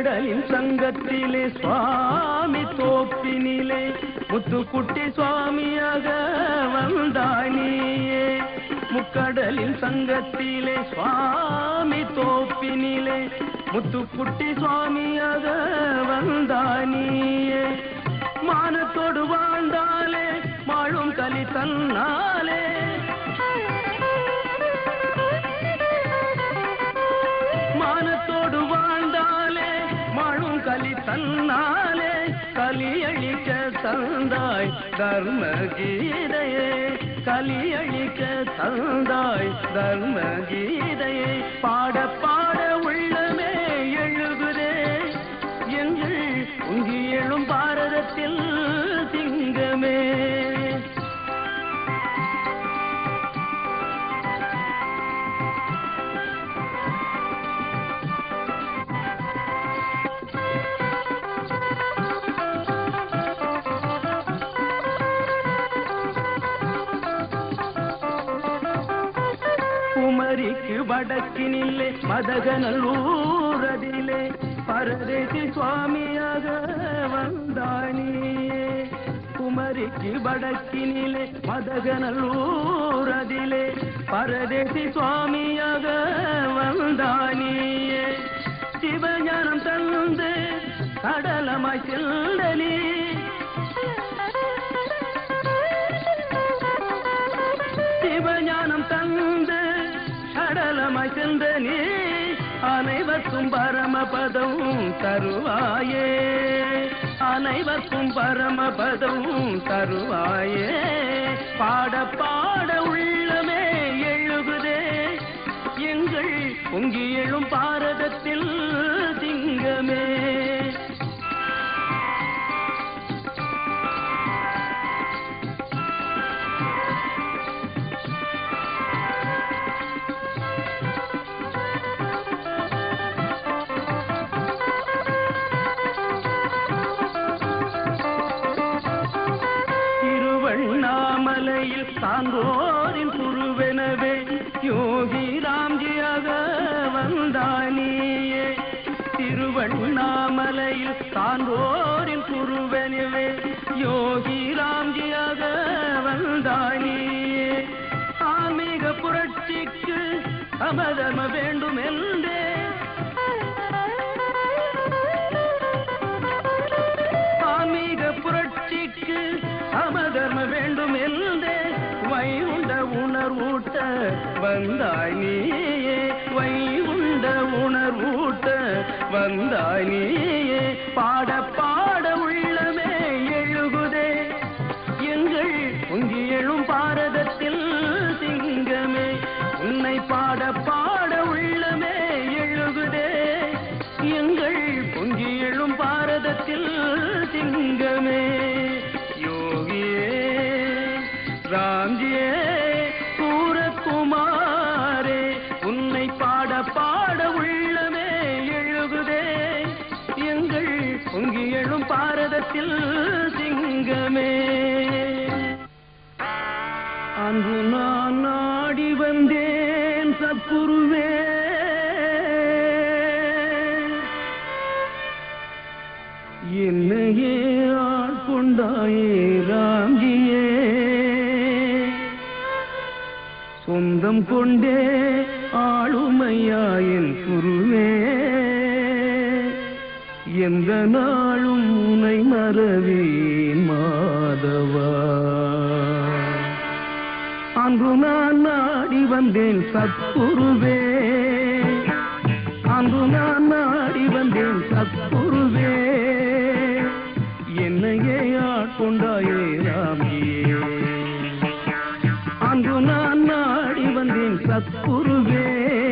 முக்கடலின் சங்கத்திலே சுவாமி தோப்பினிலே முத்துக்குட்டி சுவாமியாக வந்தானியே முக்கடலின் சங்கத்திலே சுவாமி தோப்பினிலே முத்துக்குட்டி சுவாமியாக வந்தானியே மானத்தோடு வாழ்ந்தாலே மாழும் கலி தன்னாலே மானத்தோடு வாழ்ந்தாலே மாழும் கலி தன்னாலே கலியழிக்க தந்தாய் தர்ம கீதையே கலியழிக்க தந்தாய் தர்ம கீதையே பாட பாட உள்ளமே எழுகுதே எங்கள் உங்கி எழும் பாரதத்தில் சிங்கமே குமரிக்கு வடக்கினிலே மதகநல்லூரதிலே பரதேசி சுவாமியாக வந்தானியே குமரிக்கு வடக்கினிலே மதகநல்லூரதிலே பரதேசி சுவாமியாக வந்தானியே சிவஞானம் தந்து கடலமாய் செல்லனே சிவஞானம் தந்து கடலமாய் சென்ற நீ அனைவர்க்கும் பரமபதம் தருவாயே அனைவர்க்கும் பரமபதம் தருவாயே பாட பாட உள்ளமே எழுகுதே எங்கள் பொங்கி எழும் பாரதத்தில் சிங்கமே திருவண்ணாமலையில் சான்றோரின் குருவெனவே யோகி ராம்ஜியாக வந்தானியே திருவண்ணாமலையில் சான்றோரின் குருவெனவே யோகி ராம்ஜியாக வந்தானியே ஆன்மீக புரட்சிக்கு சமதம வேண்டும் என்றே ஆன்மீக புரட்சிக்கு சமதர்ம வேண்டும் என்றே வைகுண்ட உணர்வூட்ட வந்தாய் நீயே வைகுண்ட உணர்வூட்ட வந்தாய் நீயே பாட பாட உள்ளமே எழுகுதே எங்கள் பொங்கி எழும் பாரதத்தில் சிங்கமே உன்னை பாட பாட உள்ளமே எழுகுதே எங்கள் பொங்கி எழும் பாரதத்தில் சிங்கமே யோகியே ராம்ஜியே சூரகுமாரே உன்னை பாட பாட உள்ளமே எழுகுதே எங்கள் பொங்கி எழும் பாரதத்தில் சிங்கமே அன்று நான் நாடி வந்தேன் சத்குருவே என்னையே ஆட்கொண்டாயே ராம்ஜியே சொந்தம் கொண்டே ஆளுமையா என் குருவே எந்த நாளும் உனை மறவேன் மாதவா அன்று நான் நாடி வந்தேன் சத்குருவே அன்று நான் நாடி வந்தேன் சத்குருவே என்னையே ஆட்கொண்டாயே ராமியே அன்று நான் நாடி வந்தேன் சத்குருவே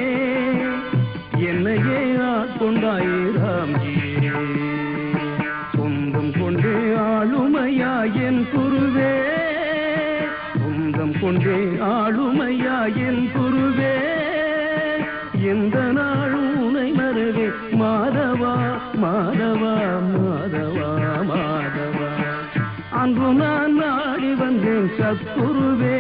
என்னையே ஆட்கொண்டாயே ராம்ஜியே சொந்தம் கொண்டே ஆளுமையா என் குருவே சொந்தம் கொண்டே ஆளுமையா என் குருவே எந்த நாளும் உனை மறவே மாதவா மாதவா மாதவா மாதவா அன்று நான் நாடி வந்தேன் சத்குருவே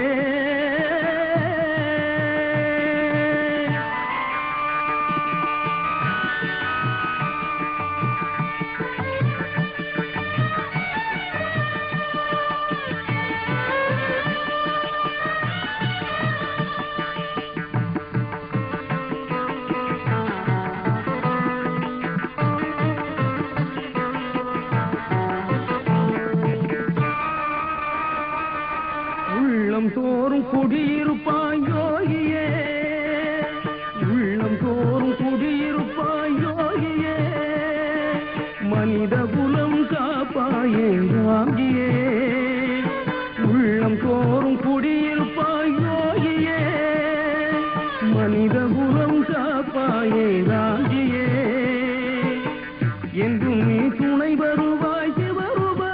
குடியிருப்பாய் யோகியே உள்ளம் தோறும் குடியிருப்பாய் யோகியே மனித குலம் காப்பாயே ராம்ஜியே உள்ளம் தோறும் குடியிருப்பாய் யோகியே மனித குலம் காப்பாயே ராம்ஜியே என்றும் நீ துணை வருவாய் சிவரூபா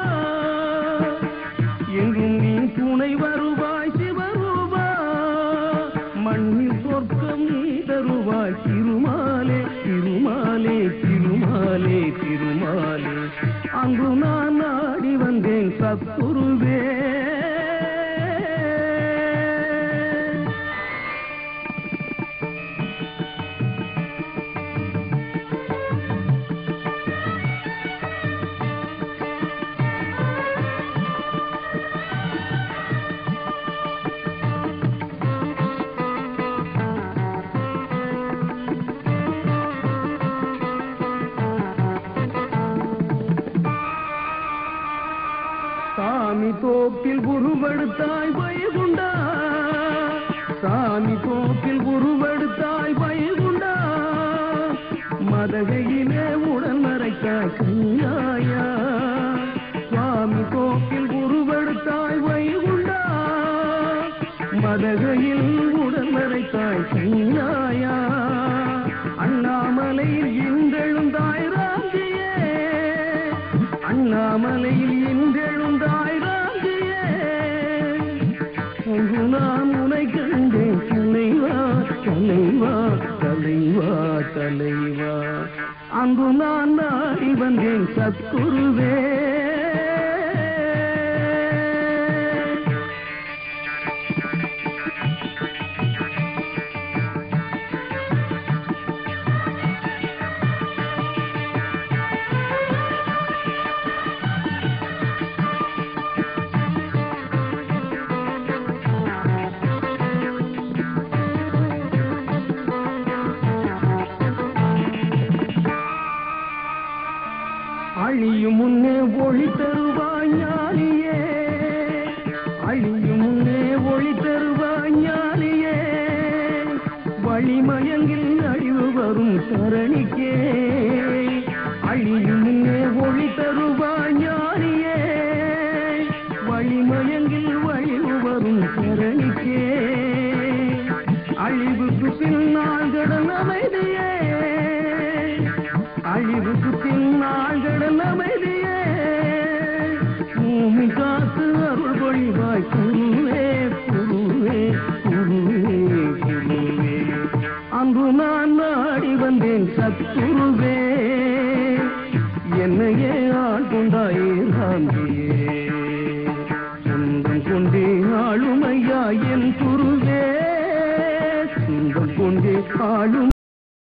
என்றும் நீ துணை வருவாய் சிவரூபா மண்ணில் சொர்க்கம் நீ தருவாய் திருமாலே திருமாலே திருமாலே திருமாலே அங்கு நான் நாடி வந்தேன் சத்குருவே சாமி தோப்பில் உருவெடுத்தாய் வைகுண்டா சாமி தோப்பில் உருவெடுத்தாய் வைகுண்டா மதகையிலே உடன் மறைத்தாய் கண்ணியாயா சுவாமி தோப்பில் உருவெடுத்தாய் வைகுண்டா மதகையில் உடன் மறைத்தாய் கண்ணியாயா அண்ணாமலையில் இன்றெழுந்தாய் ராஞ்சியே அண்ணாமலையில் இன்றெழுந்தாய் ராஞ்சியே அங்கு நான் உனை கண்டேன் தலைவா தலைவா தலைவா தலைவா அங்கு நான் நாடி வந்தேன் சத்குருவே அழியும் முன்னே ஒளி தருவாய் ஞானியே அழியும் முன்னே ஒளி தருவாய் ஞானியே வழிமயங்கில் அழிவு வரும் தரணிக்கே அழியும் முன்னே ஒளி தருவாய் ஞானியே வழிமயங்கில் வழிவு வரும் தரணிக்கே அழிவுக்கு பின்னால் கடல் அமைதியே அழிவுக்கு பின்னால் கடல் அமைதியே பூமி காத்து அருள் பொழிவாய் குருவே குருவே குருவே குருவே அன்று நான் நாடி வந்தேன் சத்துருவே என்னையே ஆட்கொண்டாயே ராம்பியே சொந்தம் கொண்டே ஆளுமையா என் குருவே சொந்தம் கொண்டே ஆளும்